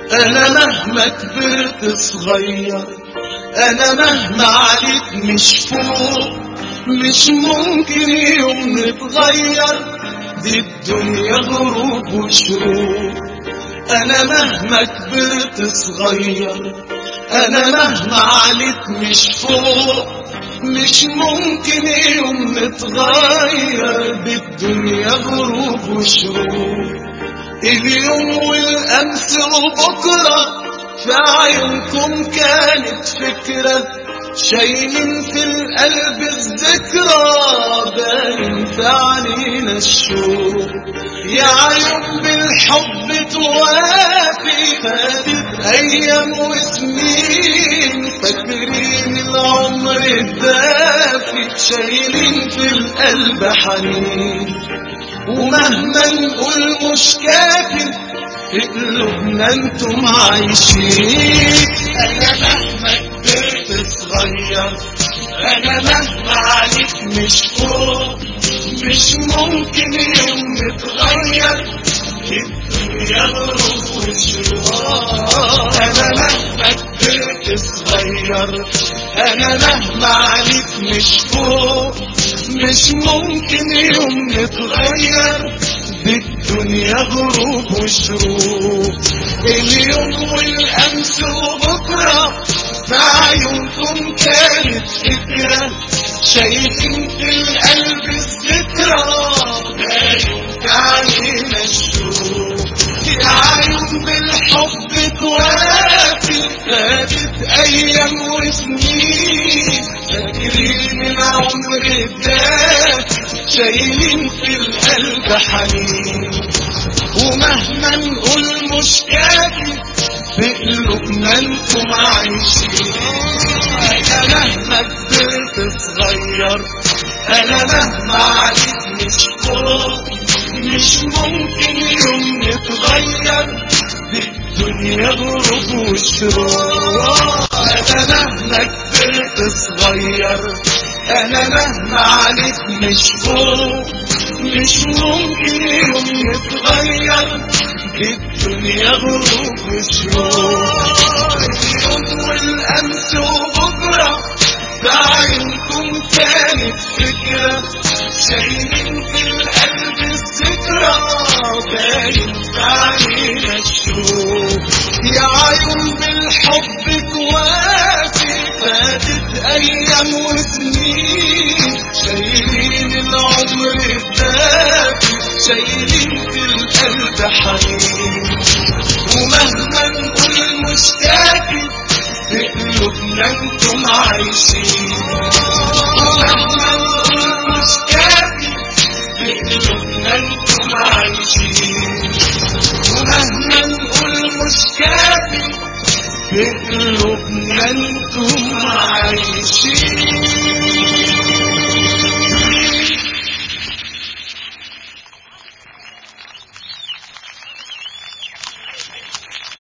انا مهما كبرت صغير انا مهما عليك مش فوق مش ممكن يوم نتغير دي الدنيا غروب وشروق انا مهما كبرت صغير انا مهما عليك مش فوق مش ممكن يوم نتغير بالدنيا غروب وشروق اليوم والامس وبكره في عيونكم كانت فكرة شايلين في القلب الذكرى باين في علينا الشوق يا عيون بالحب توافي فاتت ايام وسنين فاكرين العمر الدافي شايلين في القلب حنين ومهما نقول مش كافي في قلوبنا انتم عايشين انا مهما كبرت صغير انا مهما عليك مش فوق مش ممكن يوم نتغير الدنيا ظروف وشروق انا مهما كبرت صغير انا مهما عليك مش فوق مش ممكن يوم نتغير بالدنيا غروب وشروق اليوم والامس وبكره في عيونكم كانت فكره شايفين في القلب الذكرى باين علينا الشوق يا عيون بالحب توافي فاتت ايام وسنين فاكرين العمر الدافي شايلين في القلب حنين ومهما نقول مش كافي في قلوبنا انتم عايشين انا مهما كبرت صغير انا مهما عليك مش فوق مش ممكن يوم نتغير بالدنيا غروب وشروق انا مهما كبرت صغير انا مهما عليك مش فوق مش ممكن يوم نتغير الدنيا غروب وشروق اليوم والامس وبكره بعينكم كانت فكره شايلين في القلب الذكرى باين علينا الشوق يا عيون بالحب توافي فاتت ايام وسنين شايلين العمر الدافي شايلين في القلب حنين ومهما نقول مش كافي في قلوبنا انتم عايشين ومهما نقول مش كافي في قلوبنا انتم عايشين ومهما نقول مش كافي في قلوبنا انتم عايشين